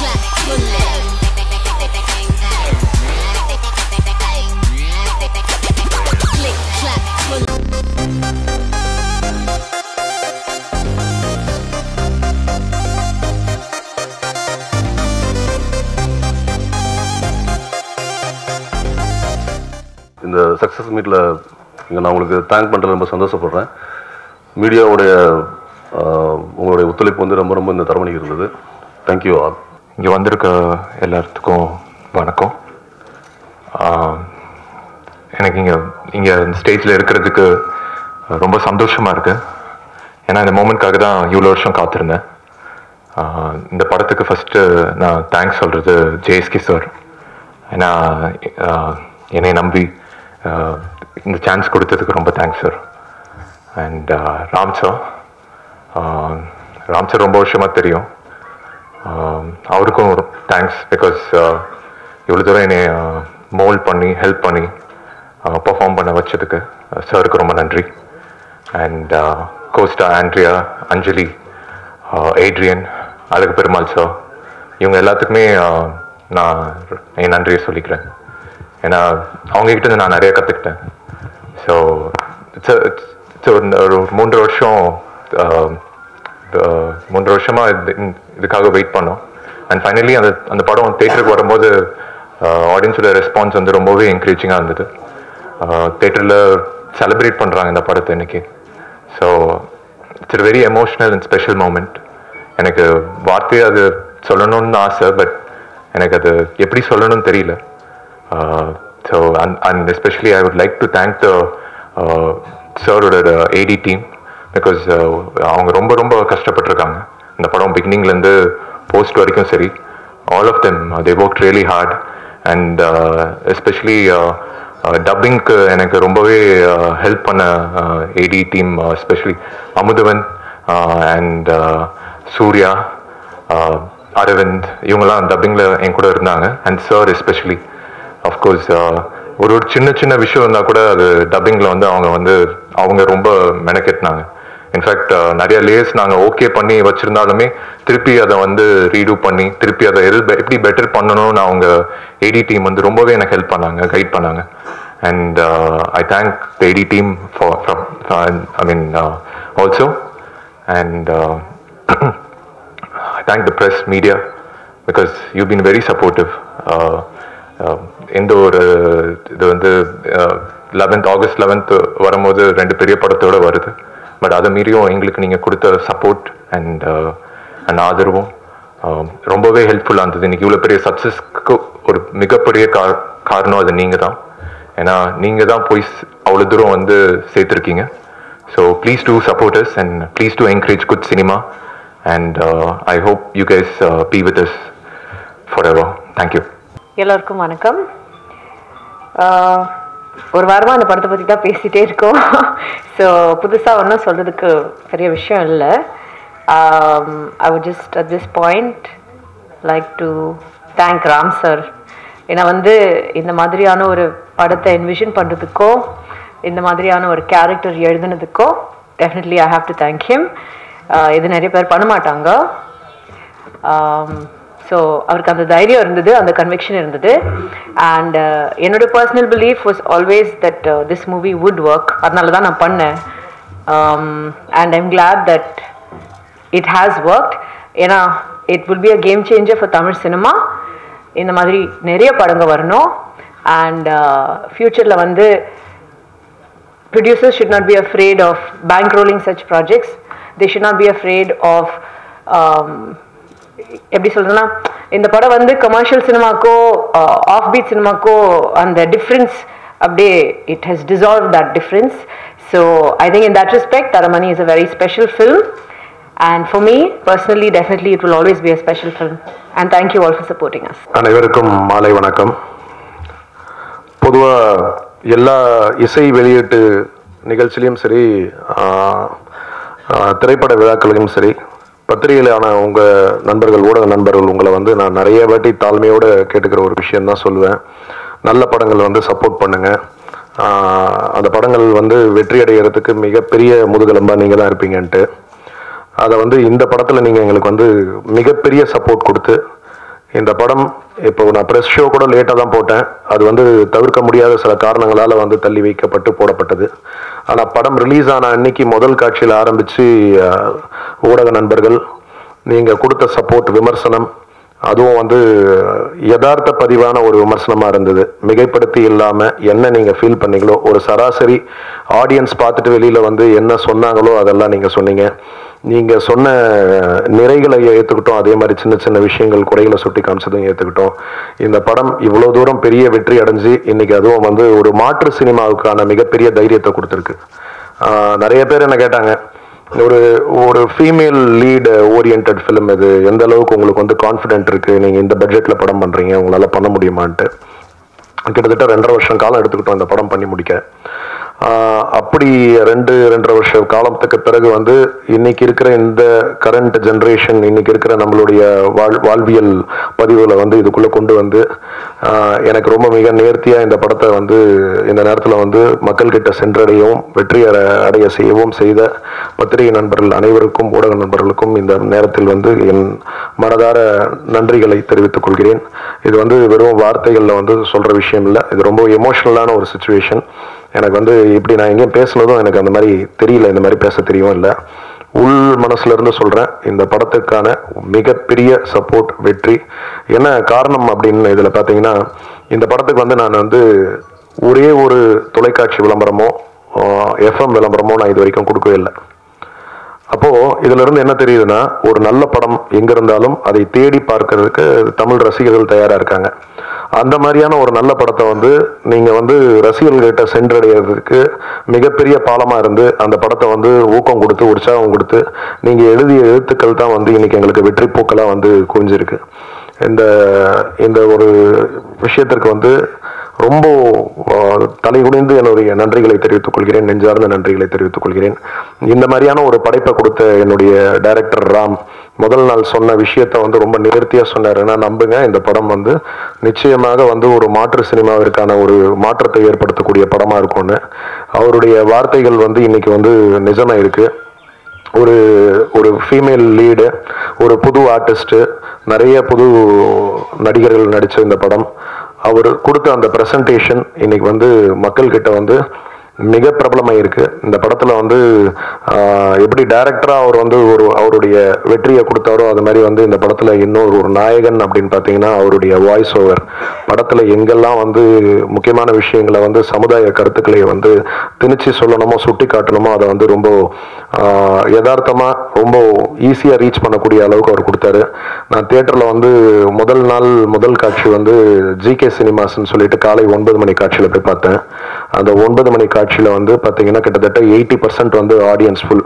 Click, clap, pull. இந்த success மீட்டில் இங்கே நான் உங்களுக்கு தேங்க் பண்ணுறது ரொம்ப சந்தோஷப்படுறேன் மீடியாவுடைய ஆஹ், உங்களுடைய ஒத்துழைப்பு வந்து ரொம்ப ரொம்ப இந்த தரமணிக்கு இருந்தது தேங்க்யூ ஆல் இங்கே வந்திருக்க எல்லாத்துக்கும் வணக்கம் ஆஹ் எனக்கு இங்கே இங்கே இந்த ஸ்டேஜில் இருக்கிறதுக்கு ரொம்ப சந்தோஷமாக இருக்கு ஏன்னா இந்த மூமெண்ட்காக தான் இவ்வளோ வருஷம் காத்திருந்தேன் ஆஹ் இந்த படத்துக்கு ஃபஸ்ட்டு நான் தேங்க்ஸ் சொல்கிறது ஜேஎஸ்கே சார் ஏன்னா ஆஹ் என்னை நம்பி ஆஹ் இந்த சான்ஸ் கொடுத்ததுக்கு ரொம்ப thanks sir and Ram sir Ram sir ரொம்ப வருஷமாக தெரியும் ஆஹ் அவருக்கும் தேங்க்ஸ் பிகாஸ் இவ்வளோ தூரம் என்னை மோல்ட் பண்ணி ஹெல்ப் பண்ணி பர்ஃபார்ம் பண்ண வச்சதுக்கு சாருக்கு ரொம்ப நன்றி and Costa Andrea Anjali Adrian Azhagu Perumal sir இவங்க எல்லாத்துக்குமே ஆஹ் நான் என் நன்றியை சொல்லிக்கிறேன் ஏன்னா அவங்ககிட்ட இருந்து நான் நிறைய கற்றுக்கிட்டேன் ஸோ இட்ஸ் ஒரு மூன்று வருஷம் ஆஹ் அஹ் மூன்று வருஷமா இது- இந்த- இதுக்காக வெயிட் பண்ணோம் அண்ட் ஃபைனலி அந்த அந்த படம் தேட்டருக்கு வரும்போது ஆடியன்ஸோட ரெஸ்பான்ஸ் வந்து ரொம்பவே என்கரேஜிங்காக இருந்தது தேட்டரில் செலிப்ரேட் பண்ணுறாங்க இந்த படத்தை இன்னைக்கு so it's very emotional and special moment எனக்கு வார்த்தையை அது சொல்லணும்னு ஆசை பட் எனக்கு அது எப்படி சொல்லணும்னு தெரியல so and and especially I would like to thank the சாரோட ஏடி டீம் பிகாஸ் அவங்க ரொம்ப ரொம்ப கஷ்டப்பட்டிருக்காங்க இந்த படம் பிகினிங்லேருந்து போஸ்ட் வரைக்கும் சரி all of them they work really hard and especially டப்பிங்க்கு எனக்கு ரொம்பவே ஹெல்ப் பண்ண AD team especially Amudhavan and Surya uh, Aravind இவங்கெல்லாம் டப்பிங்கில் என் கூட இருந்தாங்க அண்ட் சார் எஸ்பெஷலி அஃப்கோர்ஸ் ஒரு ஒரு சின்ன சின்ன விஷயம் இருந்தால் கூட அது டப்பிங்கில் வந்து அவங்க வந்து அவங்க ரொம்ப மெனக்கெட்டினாங்க இன்ஃபேக்ட் நிறைய லேயர்ஸ் நாங்கள் ஓகே பண்ணி வச்சுருந்தாலுமே திருப்பி அதை வந்து ரீடூ பண்ணி திருப்பி அதை எது be- எப்படி பெட்டர் பண்ணணும்னு அவங்க ஏடி டீம் வந்து ரொம்பவே எனக்கு ஹெல்ப் பண்ணாங்க கைட் பண்ணாங்க and I thank the AD team for from I mean also and I thank the press, media, because you've been very supportive. Uh, uh, எந்த ஒரு இது வந்து லெவன்த் ஆகஸ்ட் லெவன்த் வரும்போது ரெண்டு பெரிய படத்தோட வருது பட் அதை மீறியும் எங்களுக்கு நீங்கள் கொடுத்த சப்போர்ட் அண்ட் அண்ட் ஆதரவும் uh, ரொம்பவே ஹெல்ப்ஃபுல்லாக இருந்தது இன்னைக்கு இவ்வளோ பெரிய சக்ஸஸ்க்கு ஒரு மிகப்பெரிய கா காரணம் அது நீங்கள் தான் ஏன்னா நீங்கள் தான் போய் ஸ்- அவ்வளோ தூரம் வந்து சேர்த்துருக்கீங்க so please do supporters and please do encourage good cinema and uh, I hope you guys uh, be with us forever. Thank you. எல்லோருக்கும் வணக்கம் ஆஹ் ஒரு வாரமாக அந்த படத்தை பற்றி தான் பேசிகிட்டே இருக்கோம் ஸோ புதுசாக ஒன்றும் சொல்கிறதுக்கு பெரிய விஷயம் இல்லை I would just at this point like to thank Ram sir ஏன்னா வந்து இந்த மாதிரியான ஒரு படத்தை என்விஷன் பண்ணுறதுக்கோ இந்த மாதிரியான ஒரு கேரக்டர் எழுதுனதுக்கோ definitely I have to thank him இது நிறைய பேர் பண்ண மாட்டாங்க ஸோ அவருக்கு அந்த தைரியம் இருந்தது அந்த கன்விக்ஷன் இருந்தது அண்ட் என்னோட personal belief was always that this movie would work அதனால தான் நான் பண்ணேன் and I'm glad that it has work ஏன்னா it will be a game changer for Tamil cinema இந்த மாதிரி நிறைய படங்க வரணும் அண்ட் ஃப்யூச்சரில் வந்து producers should not be afraid of bankrolling such projects. They should not be afraid of um, எப்படி சொல்றதுன்னா இந்த படம் வந்து கமர்ஷியல் சினிமாக்கோ ஆஃப் பீட் சினிமாக்கோ அந்த டிஃப்ரென்ஸ் அப்படியே it has dissolve that difference so I think in that respect Taramani is a very special film and for me personally definitely it will always be a special film and thank you all for supporting us அனைவருக்கும் மாலை வணக்கம் பொதுவாக எல்லா இசை வெளியீட்டு நிகழ்ச்சிலையும் சரி ஆஹ், ஆஹ், திரைப்பட விழாக்களையும் சரி பத்திரிகையிலான உங்கள் நண்பர்கள் ஊடக நண்பர்கள் உங்களை வந்து நான் நிறைய வாட்டி தாழ்மையோடு கேட்டுக்கிற ஒரு விஷயம் தான் சொல்லுவேன் நல்ல படங்கள் வந்து சப்போர்ட் பண்ணுங்கள் அந்த படங்கள் வந்து வெற்றி அடைகிறதுக்கு மிகப்பெரிய முதுகெலும்பாக நீங்கள் தான் இருப்பீங்கன்ட்டு அதை வந்து இந்த படத்தில் நீங்கள் எங்களுக்கு வந்து மிகப்பெரிய சப்போர்ட் கொடுத்து இந்த படம் இப்போ நான் ப்ரெஸ் ஷோ கூட லேட்டாக தான் போட்டேன் அது வந்து தவிர்க்க முடியாத சில காரணங்களால் வந்து தள்ளி வைக்கப்பட்டு போடப்பட்டது ஆனால் படம் ரிலீஸ் ஆன அன்னைக்கு முதல் காட்சியில் ஆரம்பித்து ஊடக நண்பர்கள் நீங்கள் கொடுத்த சப்போர்ட் விமர்சனம் அதுவும் வந்து யதார்த்த பதிவான ஒரு விமர்சனமாக இருந்தது மிகைப்படுத்தி இல்லாமல் என்ன நீங்கள் ஃபீல் பண்ணீங்களோ ஒரு சராசரி ஆடியன்ஸ் பார்த்துட்டு வெளியில் வந்து என்ன சொன்னாங்களோ அதெல்லாம் நீங்கள் சொன்னீங்க நீங்கள் சொன்ன நிறைகளை ஏற்றுக்கிட்டோம் அதே மாதிரி சின்ன சின்ன விஷயங்கள் குறைகளை சுட்டி காமிச்சதும் ஏற்றுக்கிட்டோம் இந்த படம் இவ்வளோ தூரம் பெரிய வெற்றி அடைஞ்சு இன்னைக்கு அதுவும் வந்து ஒரு மாற்று சினிமாவுக்கான மிகப்பெரிய தைரியத்தை கொடுத்துருக்கு ஆஹ் நிறைய பேர் என்ன கேட்டாங்க ஒரு ஒரு ஃபீமேல் லீடு ஓரியன்ட் ஃபிலிம் இது எந்த அளவுக்கு உங்களுக்கு வந்து கான்ஃபிடென்ட் இருக்கு நீங்க இந்த பட்ஜெட்ல படம் பண்றீங்க உங்களால பண்ண முடியுமான்ட்டு கிட்டத்தட்ட ரெண்டரை வருஷம் காலம் எடுத்துக்கிட்டோம் இந்த படம் பண்ணி முடிக்க ஆஹ் அப்படி ரெண்டு ரெண்டரை வருஷ காலத்துக்கு பிறகு வந்து இன்னைக்கு இருக்கிற இந்த கரண்ட் ஜென்ரேஷன் இன்னைக்கு இருக்கிற நம்மளுடைய வாழ் வாழ்வியல் பதிவுகளை வந்து இதுக்குள்ள கொண்டு வந்து ஆஹ் எனக்கு ரொம்ப மிக நேர்த்தியா இந்த படத்தை வந்து இந்த நேரத்தில் வந்து மக்கள்கிட்ட சென்றடையவும் வெற்றி அட- அடைய செய்யவும் செய்த பத்திரிகை நண்பர்கள் அனைவருக்கும் ஊடக நண்பர்களுக்கும் இந்த நேரத்தில் வந்து என் மனதார நன்றிகளை தெரிவித்துக் கொள்கிறேன் இது வந்து வெறும் வார்த்தைகளில் வந்து சொல்ற விஷயம் இல்லை இது ரொம்ப எமோஷனலான ஒரு சுச்சுவேஷன் எனக்கு வந்து இப்படி நான் எங்கேயும் பேசுனதும் எனக்கு அந்த மாதிரி தெரியல இந்த மாதிரி பேச தெரியவும் இல்லை உள் மனசுல இருந்து சொல்றேன் இந்த படத்துக்கான மிகப்பெரிய சப்போர்ட் வெற்றி என்ன காரணம் அப்படின்னு இதுல பாத்தீங்கன்னா இந்த படத்துக்கு வந்து நான் வந்து ஒரே ஒரு தொலைக்காட்சி விளம்பரமோ எஃப்எம் விளம்பரமோ நான் இது வரைக்கும் கொடுக்கவே இல்லை அப்போ இதுல இருந்து என்ன தெரியுதுன்னா ஒரு நல்ல படம் எங்க இருந்தாலும் அதை தேடி பார்க்கறதுக்கு தமிழ் ரசிகர்கள் தயாரா இருக்காங்க அந்த மாதிரியான ஒரு நல்ல படத்தை வந்து நீங்க வந்து ரசிகர்கள்கிட்ட சென்றடைகிறதுக்கு மிகப்பெரிய பாலமா இருந்து அந்த படத்தை வந்து ஊக்கம் கொடுத்து உற்சாகம் கொடுத்து நீங்க எழுதிய எழுத்துக்கள் தான் வந்து இன்னைக்கு எங்களுக்கு வெற்றி பூக்களா வந்து குவிஞ்சிருக்கு இந்த இந்த ஒரு விஷயத்திற்கு வந்து ரொம்ப ஆஹ், தலைகுனிந்து என்னுடைய நன்றிகளை தெரிவித்துக் கொள்கிறேன் நெஞ்சார்ந்த நன்றிகளை தெரிவித்துக் கொள்கிறேன் இந்த மாதிரியான ஒரு படைப்பை கொடுத்த என்னுடைய டைரக்டர் ராம் முதல் நாள் சொன்ன விஷயத்த வந்து ரொம்ப நேர்த்தியா சொன்னார் நான் நம்புங்க இந்த படம் வந்து நிச்சயமாக வந்து ஒரு மாற்று சினிமாவிற்கான ஒரு மாற்றத்தை ஏற்படுத்தக்கூடிய படமா இருக்கும்னு அவருடைய வார்த்தைகள் வந்து இன்னைக்கு வந்து நிஜமா இருக்கு ஒரு ஒரு ஃபீமேல் லீடு ஒரு புது ஆர்டிஸ்ட் நிறைய புது நடிகர்கள் நடிச்ச இந்த படம் அவர் கொடுத்த அந்த பிரசன்டேஷன் இன்னைக்கு வந்து மக்கள்கிட்ட வந்து மிக பிரபலமாயிருக்கு இந்த படத்துல வந்து ஆஹ், எப்படி டைரக்டரா அவர் வந்து ஒரு அவருடைய வெற்றியை கொடுத்தாரோ அது மாதிரி வந்து இந்த படத்துல இன்னொரு ஒரு நாயகன் அப்படின்னு பார்த்தீங்கன்னா அவருடைய வாய்ஸ் ஓவர் படத்துல எங்கெல்லாம் வந்து முக்கியமான விஷயங்களை வந்து சமுதாய கருத்துக்களை வந்து திணிச்சு சொல்லணுமோ சுட்டி காட்டணுமோ அதை வந்து ரொம்ப ஆஹ், யதார்த்தமா ரொம்ப ஈஸியா ரீச் பண்ணக்கூடிய அளவுக்கு அவர் கொடுத்தாரு நான் தியேட்டர்ல வந்து முதல் நாள் முதல் காட்சி வந்து ஜிகே சினிமாஸ்ன்னு சொல்லிட்டு காலை ஒன்பது மணி காட்சியில போய் பார்த்தேன் அந்த ஒன்பது மணி காட்சியில வந்து பாத்தீங்கன்னா கிட்டத்தட்ட எயிட்டி பர்சன்ட் வந்து ஆடியன்ஸ் ஃபுல்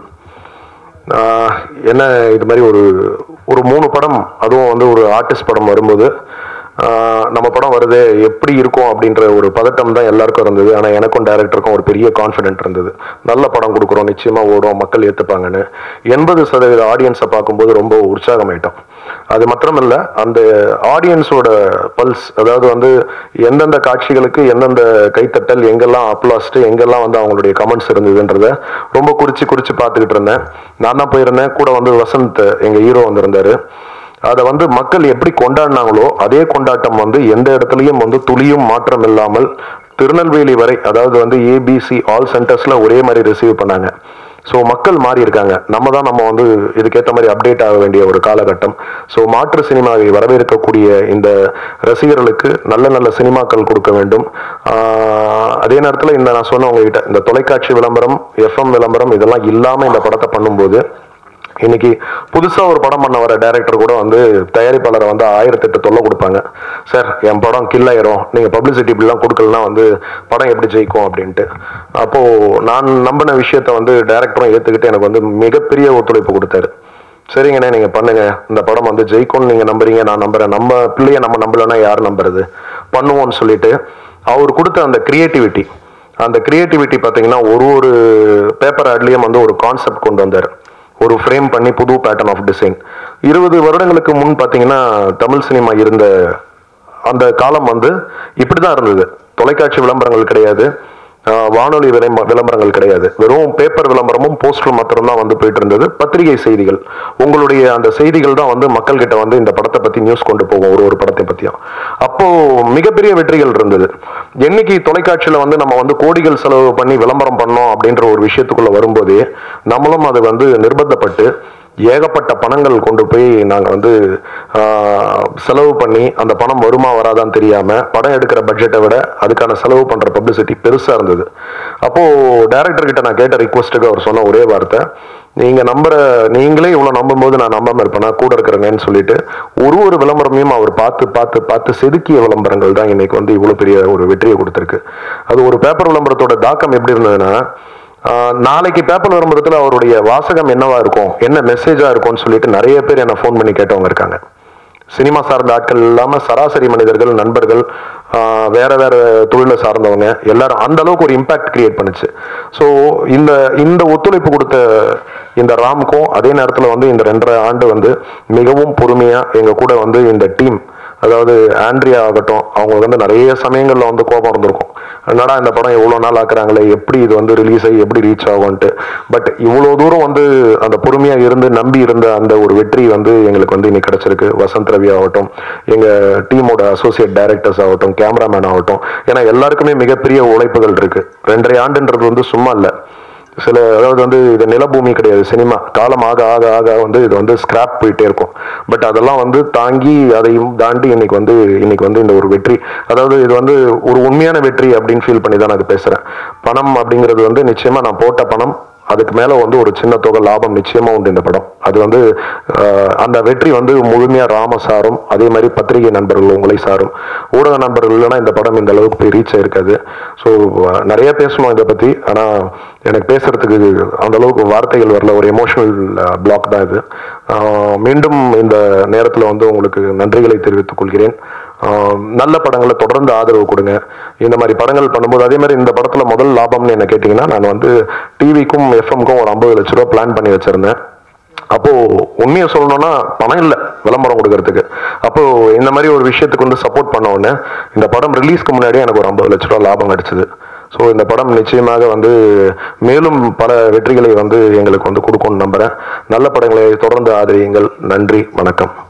என்ன இது மாதிரி ஒரு ஒரு மூணு படம் அதுவும் வந்து ஒரு ஆர்டிஸ்ட் படம் வரும்போது ஆஹ் நம்ம படம் வருது எப்படி இருக்கும் அப்படின்ற ஒரு பதட்டம் தான் எல்லாருக்கும் இருந்தது ஆனால் எனக்கும் டைரக்டருக்கும் ஒரு பெரிய கான்ஃபிடென்ட் இருந்தது நல்ல படம் கொடுக்குறோம் நிச்சயமா ஓடும் மக்கள் ஏற்றுப்பாங்கன்னு எண்பது சதவீத ஆடியன்ஸை பார்க்கும்போது ரொம்ப உற்சாகமாயிட்டோம் அது மாத்திரமல்ல அந்த ஆடியன்ஸோட பல்ஸ் அதாவது வந்து எந்தெந்த காட்சிகளுக்கு எந்தெந்த கைத்தட்டல் எங்கெல்லாம் அப்லாஸ்ட் எங்கெல்லாம் வந்து அவங்களுடைய கமெண்ட்ஸ் இருந்ததுன்றத ரொம்ப குறிச்சு குறிச்சு பார்த்துக்கிட்டு இருந்தேன் நான் தான் போயிருந்தேன் கூட வந்து வசந்த் எங்க ஹீரோ வந்திருந்தாரு அதை வந்து மக்கள் எப்படி கொண்டாடினாங்களோ அதே கொண்டாட்டம் வந்து எந்த இடத்துலையும் வந்து துளியும் மாற்றம் இல்லாமல் திருநெல்வேலி வரை அதாவது வந்து ஏபிசி ஆல் சென்டர்ஸ்ல ஒரே மாதிரி ரிசீவ் பண்ணாங்க ஸோ மக்கள் மாறி இருக்காங்க நம்ம தான் நம்ம வந்து இதுக்கேற்ற மாதிரி அப்டேட் ஆக வேண்டிய ஒரு காலகட்டம் ஸோ மாற்று சினிமாவை வரவேற்கக்கூடிய இந்த ரசிகர்களுக்கு நல்ல நல்ல சினிமாக்கள் கொடுக்க வேண்டும் ஆஹ் அதே நேரத்தில் இந்த நான் சொன்ன உங்ககிட்ட இந்த தொலைக்காட்சி விளம்பரம் எஃப்எம் விளம்பரம் இதெல்லாம் இல்லாமல் இந்த படத்தை பண்ணும்போது இன்னைக்கு புதுசா ஒரு படம் பண்ண வர டைரக்டர் கூட வந்து தயாரிப்பாளரை வந்து ஆயிரத்தி எட்டு தொல்லை கொடுப்பாங்க சார் என் படம் கில் ஆயிரும் நீங்க பப்ளிசிட்டி இப்படிலாம் கொடுக்கலனா வந்து படம் எப்படி ஜெயிக்கும் அப்படின்ட்டு அப்போ நான் நம்பின விஷயத்த வந்து டைரக்டரும் ஏத்துக்கிட்டு எனக்கு வந்து மிகப்பெரிய ஒத்துழைப்பு கொடுத்தாரு சரிங்கண்ணே நீங்க பண்ணுங்க இந்த படம் வந்து ஜெயிக்கும்னு நீங்க நம்புறீங்க நான் நம்புறேன் நம்ம பிள்ளைய நம்ம நம்பலன்னா யார் நம்புறது பண்ணுவோம்னு சொல்லிட்டு அவர் கொடுத்த அந்த கிரியேட்டிவிட்டி அந்த கிரியேட்டிவிட்டி பார்த்தீங்கன்னா ஒரு ஒரு பேப்பர் ஆட்லயும் வந்து ஒரு கான்செப்ட் கொண்டு வந்தார் ஒரு ஃப்ரேம் பண்ணி புது பேட்டர்ன் ஆஃப் டிசைன் இருபது வருடங்களுக்கு முன் பார்த்தீங்கன்னா தமிழ் சினிமா இருந்த அந்த காலம் வந்து இப்படி தான் இருந்தது தொலைக்காட்சி விளம்பரங்கள் கிடையாது ஆஹ் வானொலி விளம்ப விளம்பரங்கள் கிடையாது வெறும் பேப்பர் விளம்பரமும் போஸ்டர் மாத்திரம்தான் வந்து போயிட்டு இருந்தது பத்திரிகை செய்திகள் உங்களுடைய அந்த செய்திகள் தான் வந்து மக்கள்கிட்ட வந்து இந்த படத்தை பத்தி நியூஸ் கொண்டு போகும் ஒரு ஒரு படத்தை பத்தியும் அப்போ மிகப்பெரிய வெற்றிகள் இருந்தது என்னைக்கு தொலைக்காட்சியில வந்து நம்ம வந்து கோடிகள் செலவு பண்ணி விளம்பரம் பண்ணோம் அப்படின்ற ஒரு விஷயத்துக்குள்ள வரும்போதே நம்மளும் அது வந்து நிர்பந்தப்பட்டு ஏகப்பட்ட பணங்கள் கொண்டு போய் நாங்கள் வந்து ஆஹ், செலவு பண்ணி அந்த பணம் வருமா வராதான்னு தெரியாம படம் எடுக்கிற பட்ஜெட்டை விட அதுக்கான செலவு பண்ற பப்ளிசிட்டி பெருசா இருந்தது அப்போ டைரக்டர் கிட்ட நான் கேட்ட ரிக்வஸ்ட்டுக்கு அவர் சொன்ன ஒரே வார்த்தை நீங்க நம்புற நீங்களே இவ்வளவு நம்பும் போது நான் நம்பாம இருப்பேனா கூட இருக்கிறேங்கன்னு சொல்லிட்டு ஒரு ஒரு விளம்பரமையும் அவர் பார்த்து பார்த்து பார்த்து செதுக்கிய விளம்பரங்கள் தான் இன்னைக்கு வந்து இவ்வளவு பெரிய ஒரு வெற்றியை கொடுத்துருக்கு அது ஒரு பேப்பர் விளம்பரத்தோட தாக்கம் எப்படி இருந்ததுன்னா ஆஹ் நாளைக்கு பேப்பர் விளம்பரத்தில் அவருடைய வாசகம் என்னவா இருக்கும் என்ன மெசேஜா இருக்கும்னு சொல்லிட்டு நிறைய பேர் என்ன ஃபோன் பண்ணி கேட்டவங்க இருக்காங்க சினிமா சார்ந்த ஆட்கள் இல்லாம சராசரி மனிதர்கள் நண்பர்கள் ஆஹ் வேற வேற தொழிலை சார்ந்தவங்க எல்லாரும் அந்த அளவுக்கு ஒரு இம்பாக்ட் கிரியேட் பண்ணுச்சு ஸோ இந்த இந்த ஒத்துழைப்பு கொடுத்த இந்த ராம்க்கும் அதே நேரத்தில் வந்து இந்த ரெண்டரை ஆண்டு வந்து மிகவும் பொறுமையா எங்க கூட வந்து இந்த டீம் அதாவது ஆண்ட்ரியா ஆகட்டும் அவங்களுக்கு வந்து நிறைய சமயங்கள்ல வந்து கோபம் இருந்திருக்கும் என்னடா இந்த படம் எவ்வளோ நாள் ஆக்குறாங்களே எப்படி இது வந்து ரிலீஸ் ஆகி எப்படி ரீச் ஆகும்ன்ட்டு பட் இவ்வளோ தூரம் வந்து அந்த பொறுமையா இருந்து நம்பி இருந்த அந்த ஒரு வெற்றி வந்து எங்களுக்கு வந்து இன்னைக்கு கிடைச்சிருக்கு வசந்த் ரவி ஆகட்டும் எங்க டீமோட அசோசியேட் டைரக்டர்ஸ் ஆகட்டும் கேமராமேன் ஆகட்டும் ஏன்னா எல்லாருக்குமே மிகப்பெரிய உழைப்புகள் இருக்கு ரெண்டரை ஆண்டுன்றது வந்து சும்மா இல்லை சில அதாவது வந்து இது நிலபூமி கிடையாது சினிமா காலம் ஆக ஆக ஆக வந்து இது வந்து ஸ்கிராப் போயிட்டே இருக்கும் பட் அதெல்லாம் வந்து தாங்கி அதையும் தாண்டி இன்னைக்கு வந்து இன்னைக்கு வந்து இந்த ஒரு வெற்றி அதாவது இது வந்து ஒரு உண்மையான வெற்றி அப்படின்னு ஃபீல் பண்ணி தான் நான் இது பேசுறேன் பணம் அப்படிங்கிறது வந்து நிச்சயமா நான் போட்ட பணம் அதுக்கு மேல வந்து ஒரு சின்ன தொகை லாபம் நிச்சயமா உண்டு இந்த படம் அது வந்து ஆஹ், அந்த வெற்றி வந்து முழுமையா ராம சாரும் அதே மாதிரி பத்திரிகை நண்பர்கள் உங்களை சாரும் ஊடக நண்பர்கள் இல்லைன்னா இந்த படம் இந்த அளவுக்கு போய் ரீச் ஆயிருக்காது ஸோ நிறைய பேசணும் இதை பத்தி ஆனா எனக்கு பேசுறதுக்கு அந்த அளவுக்கு வார்த்தைகள் வரல ஒரு எமோஷனல் பிளாக் தான் இது ஆஹ், மீண்டும் இந்த நேரத்தில் வந்து உங்களுக்கு நன்றிகளை தெரிவித்துக் கொள்கிறேன் ஆஹ், நல்ல படங்களை தொடர்ந்து ஆதரவு கொடுங்க இந்த மாதிரி படங்கள் பண்ணும்போது அதே மாதிரி இந்த படத்துல முதல் லாபம்னு என்ன கேட்டிங்கன்னா நான் வந்து டிவிக்கும் எஃப்எம்க்கும் ஒரு ஐம்பது லட்ச ரூபா பிளான் பண்ணி வச்சிருந்தேன் அப்போ உண்மையை சொல்லணும்னா பணம் இல்லை விளம்பரம் கொடுக்கறதுக்கு அப்போ இந்த மாதிரி ஒரு விஷயத்துக்கு வந்து சப்போர்ட் பண்ண உடனே இந்த படம் ரிலீஸ்க்கு முன்னாடியே எனக்கு ஒரு ஐம்பது லட்ச ரூபா லாபம் கிடைச்சது ஸோ இந்த படம் நிச்சயமாக வந்து மேலும் பல வெற்றிகளை வந்து எங்களுக்கு வந்து கொடுக்கும்னு நம்புறேன் நல்ல படங்களை தொடர்ந்து ஆதரியுங்கள் நன்றி வணக்கம்